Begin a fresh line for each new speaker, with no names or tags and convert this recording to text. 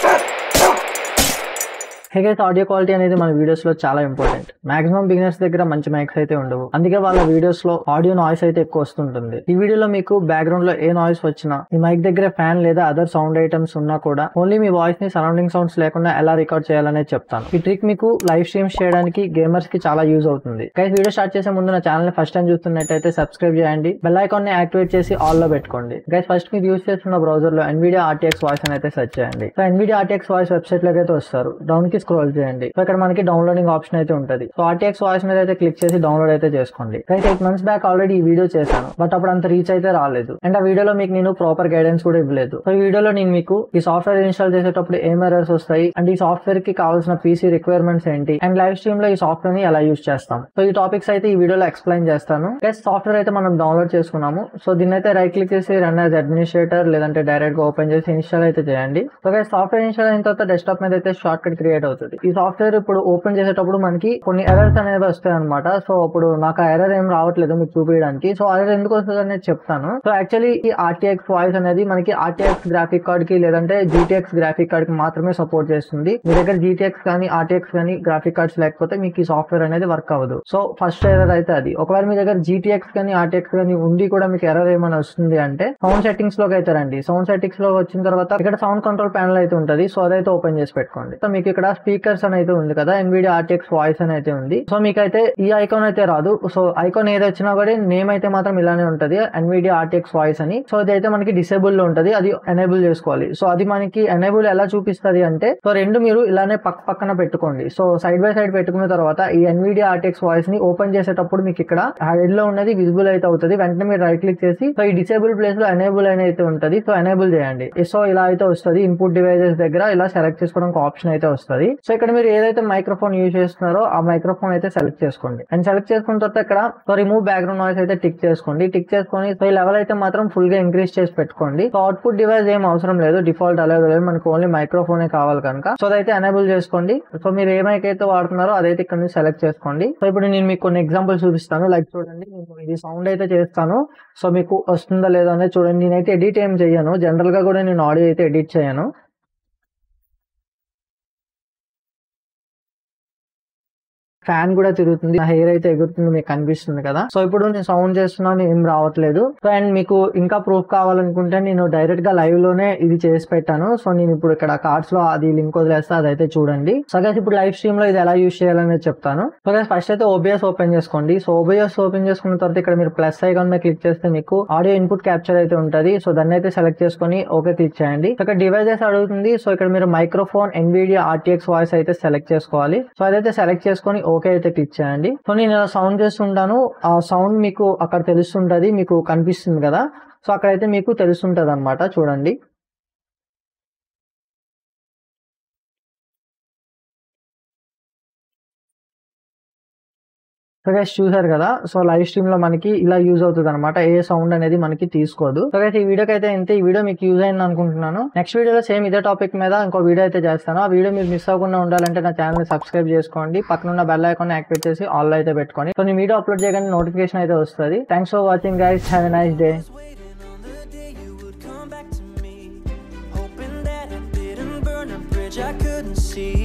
Hey guys audio quality అనేది మన videos లో చాలా ఇంపార్టెంట్ మాక్సిమం బిగినర్స్ దగ్గర మంచి మైక్స్ అయితే ఉండవు అందుకే వాళ్ళ వీడియోస్ లో ఆడియో నాయిస్ అయితే ఎక్కువ వస్తుంటుంది ఈ వీడియోలో మీకు బ్యాక్గ్రౌండ్ లో ఏ నాయిస్ వచ్చినా ఈ మైక్ దగ్గర ఫ్యాన్ లేదా అదర్ సౌండ్ ఐటమ్స్ ఉన్నా కూడా ఓన్లీ మీ వాయిస్ ని సరౌండింగ్ సౌండ్స్ లేకుండా ఎలా రికార్డ్ చేయాలనేది చెప్తాను ఈ ట్రిక్ మీకు లైవ్ స్ట్రీమ్స్ చేయడానికి గేమర్స్ కి చాలా యూజ్ అవుతుంది గైస్ వీడియో స్టార్ట్ చేసే ముందు నా ఛానల్ ని ఫస్ట్ టైం చూస్తున్నట్టయితే సబ్స్క్రైబ్ చేయండి బెల్ ఐకాన్ ని యాక్టివేట్ చేసి ఆల్ లో పెట్టుకోండి గైస్ ఫస్ట్ మీరు యూస్ చేస్తున్న బ్రౌజర్ లో ఎన్విడియా ఆర్టీఎక్స్ వాయిస్ అని అయితే సెర్చ్ చేయండి so Nvidia RTX voice website లోకి అయితే వస్తారు డౌన్ కి స్క్రోల్ చేయండి సో ఇక్కడ మనకి డౌన్లోడింగ్ ఆప్షన్ అయితే ఉంటుంది సో ఆర్టీఎక్స్ వాయిస్ మీద అయితే క్లిక్ చేసి డౌన్లోడ్ అయితే చేసుకోండి guys eight months back already ఈ వీడియో చేశాను బట్ అప్పుడు అంత రీచ్ అయితే రాలేదు అండ్ ఆ వీడియోలో మీకు నేను ప్రాపర్ గైడెన్స్ కూడా ఇవ్వలేదు సో ఈ వీడియోలో నేను మీకు ఈ సాఫ్ట్వేర్ ఇన్స్టాల్ చేసేటప్పుడు ఏం ఎర్రర్స్ వస్తాయి అండ్ ఈ సాఫ్ట్వేర్ కి కావాల్సిన పీసీ రిక్వైర్మెంట్స్ ఏంటి అండ్ లైవ్ స్ట్రీమ్ లో ఈ సాఫ్ట్వేర్ ని ఎలా యూస్ చేస్తాం సో ఈ టాపిక్స్ అయితే ఈ వీడియోలో ఎక్స్ప్లెయిన్ చేస్తాను గైస్ సాఫ్ట్వేర్ అయితే మనం డౌన్లోడ్ చేసుకున్నాము సో దీన్ని అయితే రైట్ క్లిక్ చేసి రన్ యాజ్ అడ్మినిస్ట్రేటర్ లేదంటే డైరెక్ట్ గా ఓపెన్ చేసి ఇన్స్టాల్ అయితే చేయండి సో గైస్ సాఫ్ట్వేర్ ఇన్స్టాల్ అయిన తర్వాత డెస్క్టాప్ మీద అయితే షార్ట్ కట్ క్రియేట్ అవుతుంది ఈ సాఫ్ట్వేర్ ఇప్పుడు ఓపెన్ చేసేటప్పుడు మనకి కొన్ని ఎర్రర్స్ అనేవి వస్తాయి అనమాట సో ఇప్పుడు నాకు ఆ ఎర్రర్ ఏం రావట్లేదు మీకు చూపించడానికి సో ఎర్రర్ ఎందుకు వస్తుంది అనేది చెప్తాను సో యాక్చువల్లీ ఈ ఆర్టీఎక్స్ వాయిస్ అనేది మనకి ఆర్టీఎక్స్ గ్రాఫిక్ కార్డ్ కి లేదంటే జీటీఎక్స్ గ్రాఫిక్ కార్డ్ కి మాత్రమే సపోర్ట్ చేస్తుంది మీ దగ్గర జీటీఎక్స్ కానీ ఆర్టీఎక్స్ కానీ గ్రాఫిక్ కార్డ్స్ లేకపోతే మీకు ఈ సాఫ్ట్వేర్ అనేది వర్క్ అవ్వదు సో ఫస్ట్ ఎర్రర్ అయితే అది ఒకవేళ మీ దగ్గర జీటీఎక్స్ కానీ ఆర్టీఎక్స్ కానీ ఉండి కూడా మీకు ఎర్రర్ ఏమైనా వస్తుంది అంటే సౌండ్ సెట్టింగ్స్ లోకి అయితే రండి సౌండ్ సెట్టింగ్స్ లో వచ్చిన తర్వాత ఇక్కడ సౌండ్ కంట్రోల్ ప్యానల్ అయితే ఉంటుంది సో అదైతే ఓపెన్ చేసి పెట్టుకోండి సో మీకు ఇక్కడ స్పీకర్స్ అని అయితే ఉంది కదా ఎన్విడియా ఆర్టీఎక్స్ వాయిస్ అని అయితే ఉంది సో మీకైతే ఈ ఐకాన్ అయితే రాదు సో ఐకాన్ ఏది వచ్చినా కూడా నేమ్ అయితే మాత్రం ఇలానే ఉంటది ఎన్విడియా ఆర్టీఎక్స్ వాయిస్ అని సో అదైతే మనకి డిసేబుల్ లో ఉంటది అది ఎనేబుల్ చేసుకోవాలి సో అది మనకి ఎనేబుల్ ఎలా చూపిస్తుంది అంటే సో రెండు మీరు ఇలానే పక్క పక్కన పెట్టుకోండి సో సైడ్ బై సైడ్ పెట్టుకున్న తర్వాత ఈ ఎన్విడియా ఆర్టీఎక్స్ వాయిస్ ని ఓపెన్ చేసేటప్పుడు మీకు ఇక్కడ హెడ్ లో ఉన్నది విజిబుల్ అయితే అవుతుంది వెంటనే మీరు రైట్ క్లిక్ చేసి సో ఈ డిసేబుల్ ప్లేస్ లో ఎనేబుల్ అని అయితే ఉంటది సో ఎనేబుల్ చేయండి సో ఇలా అయితే వస్తుంది ఇన్పుట్ డివైజెస్ దగ్గర ఇలా సెలెక్ట్ చేసుకోవడానికి ఆప్షన్ అయితే వస్తుంది సో ఇక్కడ మీరు ఏదైతే మైక్రోఫోన్ యూజ్ చేస్తున్నారో ఆ మైక్రోఫోన్ అయితే సెలెక్ట్ చేసుకోండి అండ్ సెలెక్ట్ చేసుకున్న తర్వాత ఇక్కడ సో రిమూవ్ బ్యాక్గ్రౌండ్ నాయిస్ అయితే టిక్ చేసుకోండి టిక్ చేసుకొని సో ఈ లెవెల్ అయితే మాత్రం ఫుల్ గా ఇంక్రీజ్ చేసి పెట్టుకోండి సో అవుట్పుట్ డివైస్ ఏం అవసరం లేదు డిఫాల్ట్ అలాగే లేదు మనకు ఓన్లీ మైక్రోఫోనే కావాలి కనుక సో అదైతే ఎనేబుల్ చేసుకోండి సో మీరు ఏ మైక్ అయితే వాడుతున్నారో అదైతే ఇక్కడ నుంచి సెలెక్ట్ చేసుకోండి సో ఇప్పుడు నేను మీకు కొన్ని ఎగ్జాంపుల్స్ చూపిస్తాను లైక్ చూడండి నేను ఇది సౌండ్ అయితే చేస్తాను సో మీకు వస్తుందా లేదా అనేది చూడండి నేనైతే ఎడిట్ ఏం చేయను జనరల్ గా కూడా నేను ఆడియో అయితే ఎడిట్ చేయను ఫ్యాన్ కూడా తిరుగుతుంది నా హెయిర్ అయితే ఎగురుతుంది మీకు కనిపిస్తుంది కదా సో ఇప్పుడు నేను సౌండ్ చేస్తున్నాను ఏం రావట్లేదు సో అండ్ మీకు ఇంకా ప్రూఫ్ కావాలనుకుంటే నేను డైరెక్ట్ గా లైవ్ లోనే ఇది చేసి పెట్టాను సో నేను ఇప్పుడు ఇక్కడ కార్డ్స్ లో అది లింక్ వదిలేస్తా అదైతే చూడండి సో గైస్ ఇప్పుడు లైవ్ స్ట్రీమ్ లో ఇది ఎలా యూస్ చేయాలనేది చెప్తాను సో గైస్ ఫస్ట్ అయితే ఓబిఎస్ ఓపెన్ చేసుకోండి సో ఓబిఎస్ ఓపెన్ చేసుకున్న తర్వాత ఇక్కడ మీరు ప్లస్ ఐకాన్ మీద క్లిక్ చేస్తే మీకు ఆడియో ఇన్పుట్ క్యాప్చర్ అయితే ఉంటుంది సో దాన్ని అయితే సెలెక్ట్ చేసుకొని ఓకే క్లిక్ చేయండి సో ఇక్కడ డివైజెస్ అడుగుతుంది సో ఇక్కడ మీరు మైక్రోఫోన్ ఎన్విడియా ఆర్టీఎక్స్ వాయిస్ అయితే సెలెక్ట్ చేసుకోవాలి సో అదైతే సెలెక్ట్ చేసుకొని ఓకే అయితే క్లిక్ చేయండి సో నేను ఇలా సౌండ్ చేస్తుంటాను ఆ సౌండ్ మీకు అక్కడ తెలుస్తుంటది మీకు కనిపిస్తుంది కదా సో అక్కడైతే మీకు తెలుస్తుంటది అనమాట చూడండి సో గైస్ చూసారు కదా సో లైవ్ స్ట్రీమ్ లో మనకి ఇలా యూజ్ అవుతుంది అనమాట ఏ సౌండ్ అనేది మనకి తీసుకోదు సో గైస్ ఈ వీడియోకి అయితే ఇంతే ఈ వీడియో మీకు యూజ్ అయింది అనుకుంటున్నాను నెక్స్ట్ వీడియోలో సేమ్ ఇదే టాపిక్ మీద ఇంకో వీడియో అయితే చేస్తాను ఆ వీడియో మీరు మిస్ అవ్వకుండా ఉండాలంటే నా ఛానల్ సబ్స్క్రైబ్ చేసుకోండి పక్కన ఉన్న బెల్ ఐకాన్ యాక్టివేట్ చేసి ఆల్ అయితే పెట్టుకోండి సో నేను వీడియో అప్లోడ్ చేయగానే నోటిఫికేషన్ అయితే వస్తుంది thanks for watching guys have a nice day
waiting on the day you would come back to me. Hoping that I didn't burn a bridge I couldn't see.